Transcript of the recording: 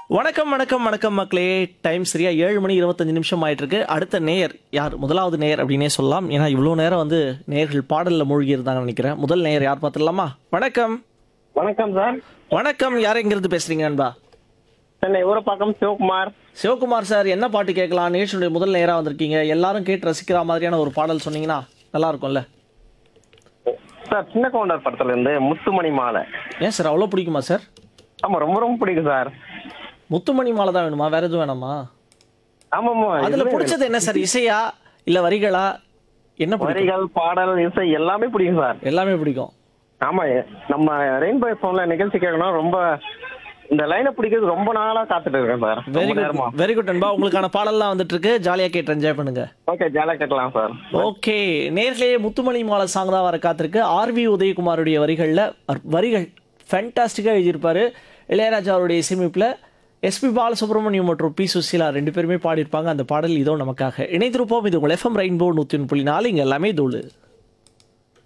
வணக்கம் வணக்கம் வணக்கம் மக்களே டைம் சரியா ஏழு மணி இருபத்தஞ்சு நிமிஷம் ஆயிட்டு இருக்கு அடுத்த நேயர் யார் முதலாவது நேயர் அப்படின்னே சொல்லலாம் ஏன்னா இவ்வளோ நேரம் வந்து நேயர்கள் பாடலில் மூழ்கி இருந்தாங்கன்னு நினைக்கிறேன் முதல் நேயர் யார் பார்த்துடலாமா வணக்கம் வணக்கம் சார் வணக்கம் யார் எங்கிருந்து பேசுறீங்க அன்பா சென்னை ஊரப்பாக்கம் சிவகுமார் சிவகுமார் சார் என்ன பாட்டு கேட்கலாம் நிகழ்ச்சியுடைய முதல் நேராக வந்திருக்கீங்க எல்லாரும் கேட்டு ரசிக்கிற மாதிரியான ஒரு பாடல் சொன்னீங்கன்னா நல்லா இருக்கும்ல சார் சின்ன கவுண்டர் படத்துல இருந்து முத்துமணி மாலை ஏன் சார் அவ்வளோ பிடிக்குமா சார் ஆமா ரொம்ப ரொம்ப பிடிக்கும் சார் முத்துமணி மாலை தான் வேணுமா வேற எதுவும் வேணாமா ஆமாமா அதுல பிடிச்சது என்ன சார் இசையா இல்ல வரிகளா என்ன பிடிக்கும் வரிகள் பாடல் இசை எல்லாமே பிடிக்கும் சார் எல்லாமே பிடிக்கும் ஆமா நம்ம ரெயின்போ போன்ல நிகழ்ச்சி கேட்கணும் ரொம்ப இந்த லைனை பிடிக்கிறது ரொம்ப நாளா காத்துட்டு இருக்கேன் சார் வெரி ரொம்ப நேரமா குட் வெரி குட் அன்பா உங்களுக்கான பாடல்லாம் வந்துட்டு இருக்கு ஜாலியா கேட்டு என்ஜாய் பண்ணுங்க ஓகே ஜாலியா கேட்கலாம் சார் ஓகே நேர்களே முத்துமணி மாலை சாங் தான் வர காத்திருக்கு ஆர்வி உதயகுமாருடைய வரிகளில் வரிகள் ஃபேண்டாஸ்டிக்காக எழுதியிருப்பாரு இளையராஜா அவருடைய இசையமைப்பில் எஸ்பி பாலசுப்ரமணியம் மற்றும் பி சுசீலா ரெண்டு பேருமே பாடியிருப்பாங்க அந்த பாடல் இதோ நமக்காக இணைந்திருப்போம் இது உங்கள் எஃப்எம் ரெயின்போ நூற்றி ஒன்று புள்ளி நாலு இங்கே எல்லாமே தோழு